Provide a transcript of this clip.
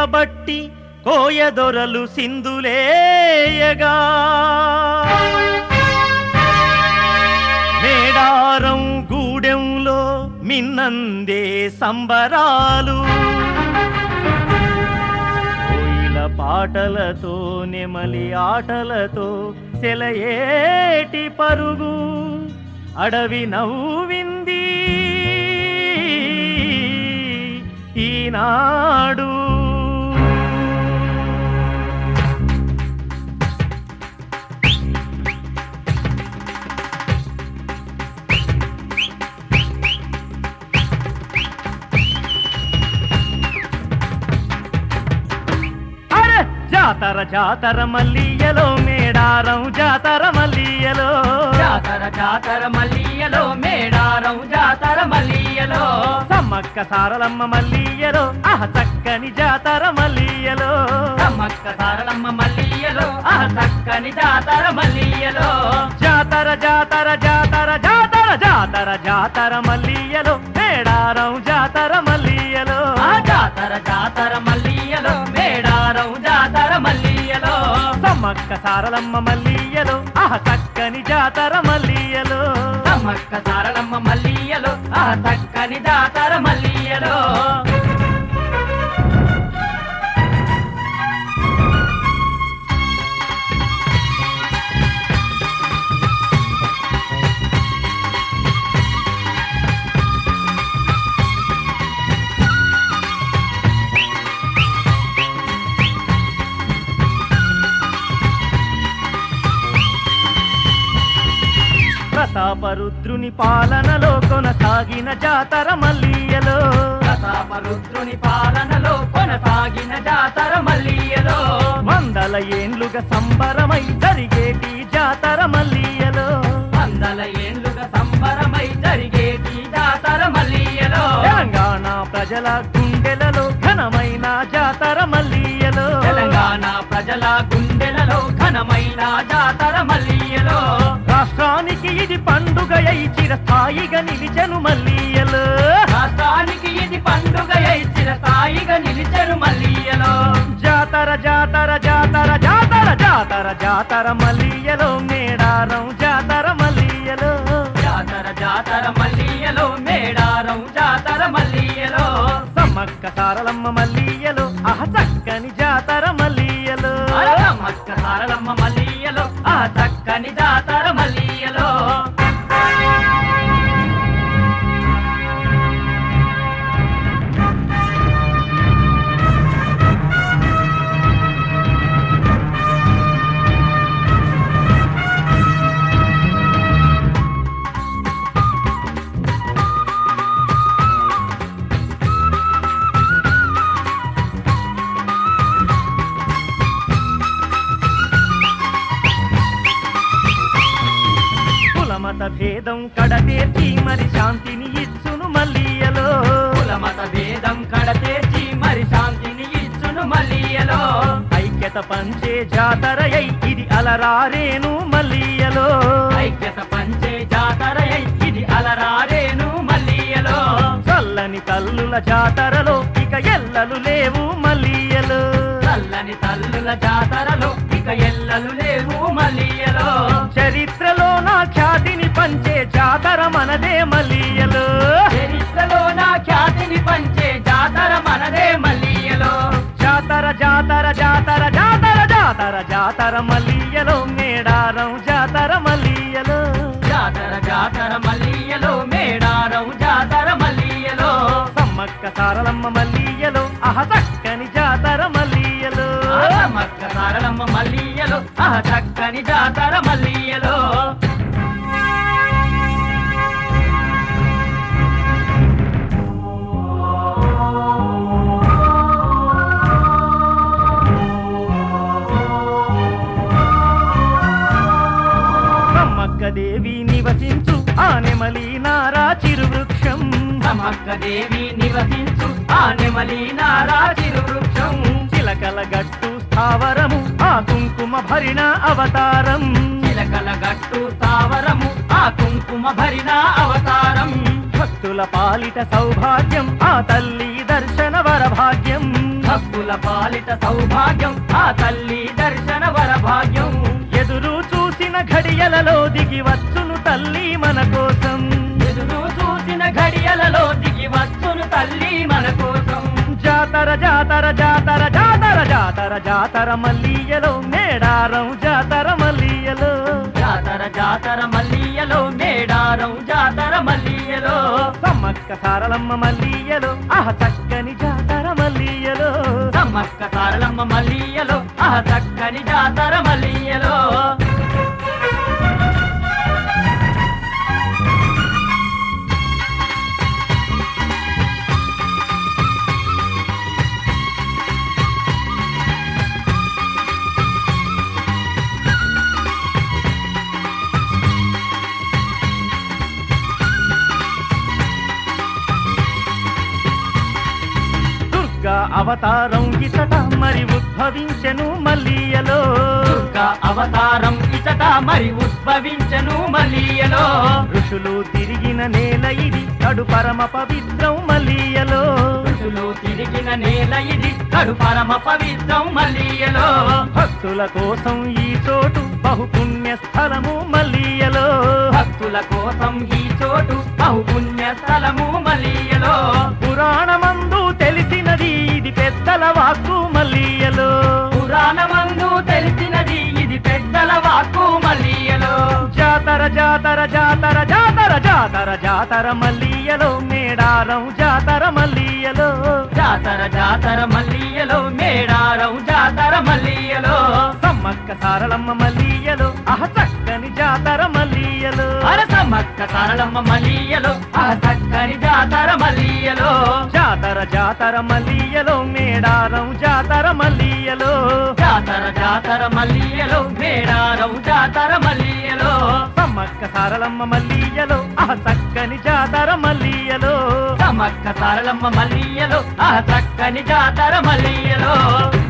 బట్టి కోయదొరలు సింధులేయగా మేడారం గూడెంలో మిన్నందే సంబరాలు కోయిల పాటలతో నెమలి ఆటలతో సెలయేటి పరుగు అడవి నవ్వింది ఈనాడు అరే జాతర జాతర మల్లియలో మేడారం జాతర మల్లియలో జాతర జాతర మల్లియలో మేడారం జాతర మల్లియలో సమ్మక్క సారలమ్మ మల్లియలో ఆహ చక్కని జాతర మల్లియలో సమ్మక్క సారలమ్మ మల్లియలో ఆ చక్కని జాతర మల్లియలో జాతర జాతర జాతర జాతర జాతర జాతర మల్లియలో మేడారం జాతర మల్లియలో ఆ జాతర జాతర మల్లియలో మేడారం జాతర మల్లియలో సమ్మక్క సారలమ్మ మల్లియలో ఆహ చక్కని జాతర మల్లియలో సమ్మక్క సారలమ్మ మల్లియలో ఆ చక్కని జాతర మల్లియలో ప్రతాపరుద్రుని పాలనలో కొనసాగిన జాతర మల్లియలో ప్రతాపరుద్రుని పాలనలో కొనసాగిన జాతర మల్లియలో వందల ఏండ్లుగా సంబరమై జరిగేటి జాతర మల్లియలో వందల ఏండ్లుగా సంబరమై జరిగేటి జాతర మల్లియలో తెలంగాణ ప్రజల గుండెలలో ఘనమైన జాతర మల్లియలో తెలంగాణ ప్రజల గుండెలలో ఘనమైన జాతర మల్లియలో రాష్ట్రానికి ఇది పండుగ చిరస్థాయిగా నిలిచెను మల్లియలో రాష్ట్రానికి ఇది పండుగ ఇచ్చిన స్థాయిగా నిలిచెను మల్లియలో జాతర జాతర జాతర జాతర జాతర జాతర మల్లియలో మేడారం జాతర మల్లియలో జాతర జాతర మల్లియలో మేడారం జాతర మల్లియలో సమ్మక్క సారలమ్మ మల్లియలో అహ చక్కని జాతర మల్లియలో మక్క సారలమ్మ మల్లియలో ఆ చక్కని జాతర మల్లియలో కులమత భేదం కడతేర్చి మరి శాంతిని ఇచ్చును మల్లియలో కులమత భేదం కడతేర్చి మరి శాంతిని ఇచ్చును మల్లియలో ఐక్యత పంచే జాతరయై ఇది అలరారేను మల్లియలో ఐక్యత పంచే జాతర ఇది అలరారేను మల్లియలో చల్లని తల్లుల జాతరలో ఇక ఎల్లలు లేవు మల్లియలో చల్లని తల్లుల జాతరలో ఇక ఎల్లలు లేవు మల్లియలో చరిత్రలో నా ఖ్యాతిని పంచే జాతర మనదే మల్లియలో చరిత్రలో నా ఖ్యాతిని పంచే జాతర మనదే మల్లియలో జాతర జాతర జాతర జాతర జాతర జాతర మల్లియలో మేడారం జాతర మల్లియలో జాతర జాతర మల్లియలో మేడారం జాతర మల్లియలో సమ్మక్క సారలమ్మ మల్లియలో అహ చక్కని జాతర మల్లియలో మక్క సారలమ్మ మల్లియలో ఆ చక్కని జాతర మల్లియలో సమ్మక్క దేవి నివసించు ఆ నెమలి నారా చిరువృక్షం సమక్క దేవి నివసించు ఆ నెమలి నారా చిరువృక్షం చిలకల గట్టు స్థావరము ఆ కుంకుమ భరిణ అవతారం చిలకల గట్టు స్థావరము ఆ కుంకుమ భరిన అవతారం భక్తుల పాలిట సౌభాగ్యం ఆ తల్లి దర్శన వర భాగ్యం భక్తుల భక్తుల పాలిట సౌభాగ్యం ఆ తల్లి దర్శన వర భాగ్యం ఎదురు చూసిన ఘడియలలో దిగి వచ్చును తల్లి మన కోసం ఎదురు చూసిన ఘడియలలో దిగి వచ్చును తల్లి మన కోసం జాతర జాతర జాతర జాతర జాతర జాతర మల్లియలో మేడారం జాతర మల్లియలో జాతర జాతర మల్లియలో మేడారం జాతర మల్లియలో సమ్మక్క సారలమ్మ మల్లియలో ఆహ చక్కని జాతర మల్లియలో సమ్మక్క సారలమ్మ మల్లియలో ఆ చక్కని జాతర మల్లియలో దుర్గా అవతారం ఇతట మరి ఉద్భవించెను మల్లియలో దుర్గా అవతారం ఇచట మరి ఉద్భవించను మల్లియలో ఋషులు తిరిగిన నేల ఇది కడు పరమ పవిత్రం మల్లియలో ఋషులు తిరిగిన నేల ఇది కడు పరమ పవిత్రం మల్లియలో భక్తుల కోసం ఈ చోటు బహుపుణ్య స్థలము మల్లియలో భక్తుల కోసం ఈ చోటు బహుపుణ్య స్థలము మల్లియలో పురాణమందు తెలిసినది ఇది పెద్దల వాక్కు మల్లియలో పురాణమందు తెలిసినది ఇది పెద్దల వాక్కు మల్లియలో జాతర జాతర జాతర జాతర జాతర జాతర మల్లియలో మేడారం జాతర మల్లియలో జాతర జాతర మల్లియలో మేడారం జాతర మల్లియలో సమ్మక్క సారలమ్మ మల్లియలో అహ చక్కని జాతర మల్లియలో అరసమ్మక్క సరళమ్మ మల్లియలో ఆ చక్కని జాతర మల్లియలో జాతర జాతర మల్లియలో మేడారం జాతర మల్లియలో జాతర జాతర మల్లియలో మేడారం జాతర మల్లియలో సమ్మక్క సారలమ్మ మల్లియలో అహ చక్కని జాతర మల్లియలో సమ్మక్క సరళమ్మ మల్లియలో ఆ చక్కని జాతర మల్లియలో